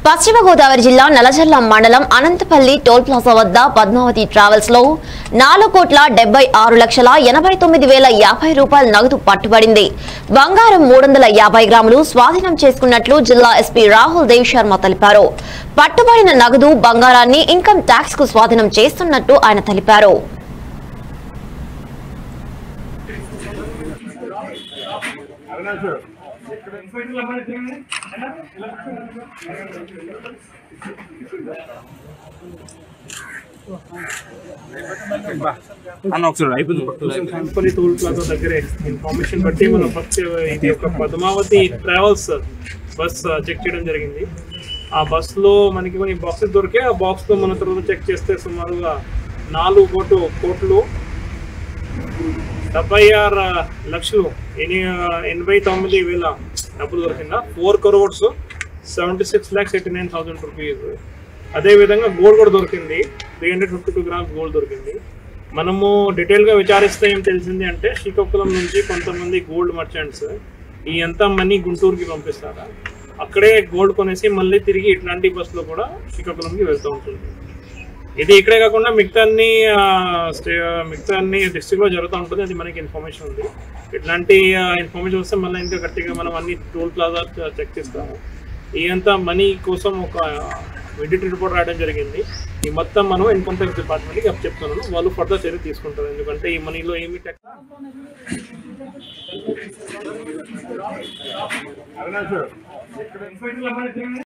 పశ్చిమ గోదావరి జిల్లా నలజర్ల మండలం అనంతపల్లి టోల్ ప్లాజా వద్ద పద్మావతి ట్రావెల్స్ లో నాలుగు కోట్ల డెబ్బై ఆరు లక్షల ఎనభై తొమ్మిది వేల యాభై రూపాయల నగదు పట్టుబడింది బంగారం మూడు వందల యాభై గ్రాములు స్వాధీనం చేసుకున్నట్లు జిల్లా ఎస్పీ రాహుల్ దేవ్ శర్మ తెలిపారు పట్టుబడిన నగదు బంగారాన్ని ఇన్కమ్ ట్యాక్స్ కు స్వాధీనం చేస్తున్నట్టు ఆయన తెలిపారు అన్న ఒకసారి అయిపోయింది కంపెనీ టూల్ ప్లాజా దగ్గరే ఇన్ఫర్మేషన్ బట్టి మనం ఫస్ట్ ఇది ఒక పద్మావతి ట్రావెల్స్ బస్ చెక్ చేయడం జరిగింది ఆ బస్ లో మనకి కొన్ని బాక్సెస్ దొరికే ఆ బాక్స్ లో మన తర్వాత చెక్ చేస్తే సుమారుగా నాలుగు కోట్లు కోట్లు డెబ్బై ఆరు లక్షలు ఎని ఎనభై తొమ్మిది వేల డబ్బులు దొరికిందా four crores seventy six lakhs eighty nine thousand rupees అదేవిధంగా గోల్డ్ కూడా దొరికింది three hundred fifty two grams gold దొరికింది మనము డీటెయిల్గా విచారిస్తే ఏం తెలిసింది అంటే శ్రీకాకుళం నుంచి కొంతమంది గోల్డ్ మర్చెంట్స్ ఈ ఎంత మనీ గుంటూరుకి పంపిస్తారా అక్కడే గోల్డ్ కొనేసి మళ్ళీ తిరిగి ఇట్లాంటి బస్సులో కూడా శ్రీకాకుళంకి వెళ్తూ ఉంటుంది ఇది ఇక్కడే కాకుండా మిగతా అన్ని ఆ, స్టే- మిగతా అన్ని డిస్ట్రిక్ట్ లో జరుగుతూ ఉంటుంది అది మనకి ఇన్ఫర్మేషన్ ఉంది ఇట్లాంటి ఇన్ఫర్మేషన్ వస్తే మళ్ళీ ఇంకా గట్టిగా మనం అన్ని టోల్ ప్లాజా చెక్ చేస్తాము ఈ అంతా మనీ కోసం ఒక విడిట్ రిపోర్ట్ రాయడం జరిగింది ఈ మొత్తం మనం ఇన్కమ్ ట్యాక్స్ డిపార్ట్మెంట్కి అప్ చెప్తున్నాను వాళ్ళు ఫర్దర్ చర్య తీసుకుంటారు ఎందుకంటే ఈ మనీలో ఏమి ట్యాక్స్